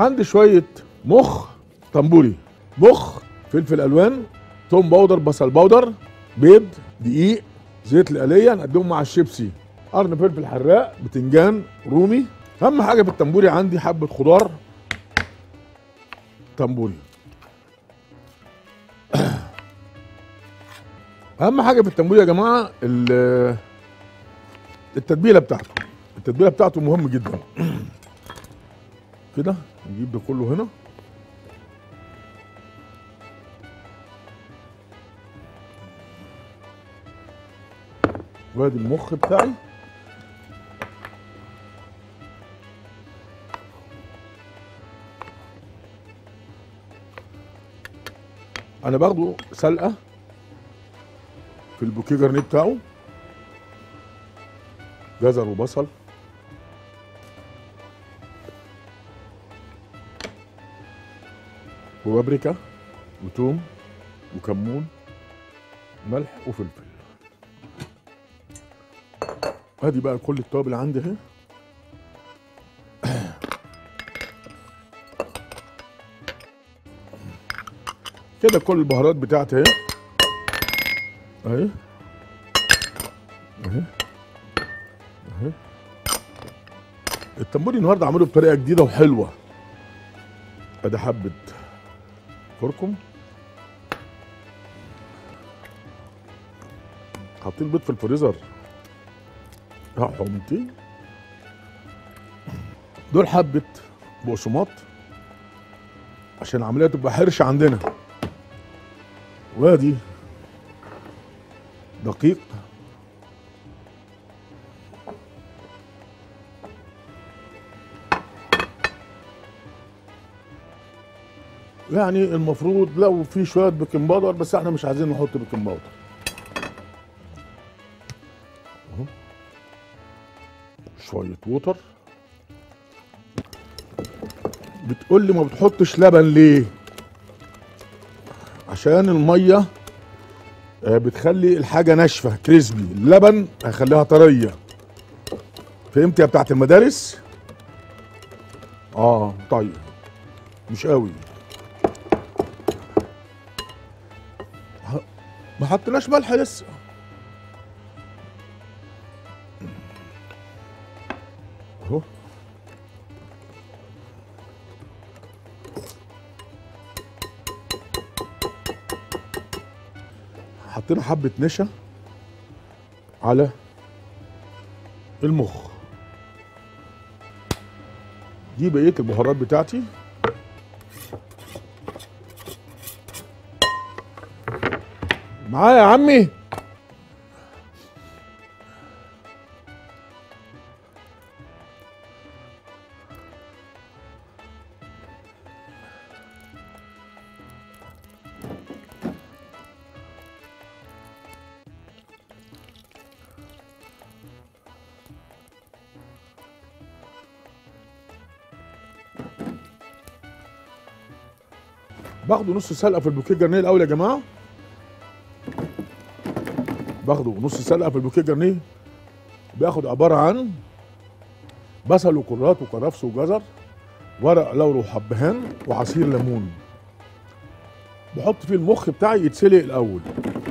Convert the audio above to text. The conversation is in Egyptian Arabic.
عندي شويه مخ طنبوري مخ فلفل الوان توم باودر بصل باودر بيض دقيق زيت الآلية نقدمه مع الشيبسي قرن فلفل حراق بتنجان رومي اهم حاجه في التنبوري عندي حبه خضار تنبوري اهم حاجه في التنبوري يا جماعه ال- التتبيله بتاعته التتبيله بتاعته مهم جدا كده نجيب ده كله هنا وادي المخ بتاعي انا باخده سلقه في البوكيه جرنيه بتاعه جزر وبصل وبابريكا وتوم وكمون ملح وفلفل ادي بقى كل التوابل عندي اهي كده كل البهارات بتاعتي اهي اهي اهي اهي التنبوري النهارده عمله بطريقه جديده وحلوه ادي حبه كركم حاطين بيض في الفريزر اه حمتي دول حبه بقسماط عشان العمليه تبقى حرشه عندنا وادي دقيق يعني المفروض لو في شويه بيكنج باودر بس احنا مش عايزين نحط بيكنج باودر أهو. شويه ووتر بتقول لي ما بتحطش لبن ليه عشان الميه آه، بتخلي الحاجه ناشفه كريسبي اللبن هيخليها طريه فهمت يا بتاعت المدارس اه طيب مش قوي ه- ما حطيناش ملح لسه اهو حطينا حبة نشا على المخ دي بقية البهارات بتاعتي معايا يا عمي باخده نص سلقه في البوكيه جرنيه الاول يا جماعه باخده نص سلقه في البوكيه جرنيه بياخد عباره عن بصل وكرات وكرفس وجزر ورق لورا وحبهان وعصير ليمون بحط فيه المخ بتاعي يتسلق الاول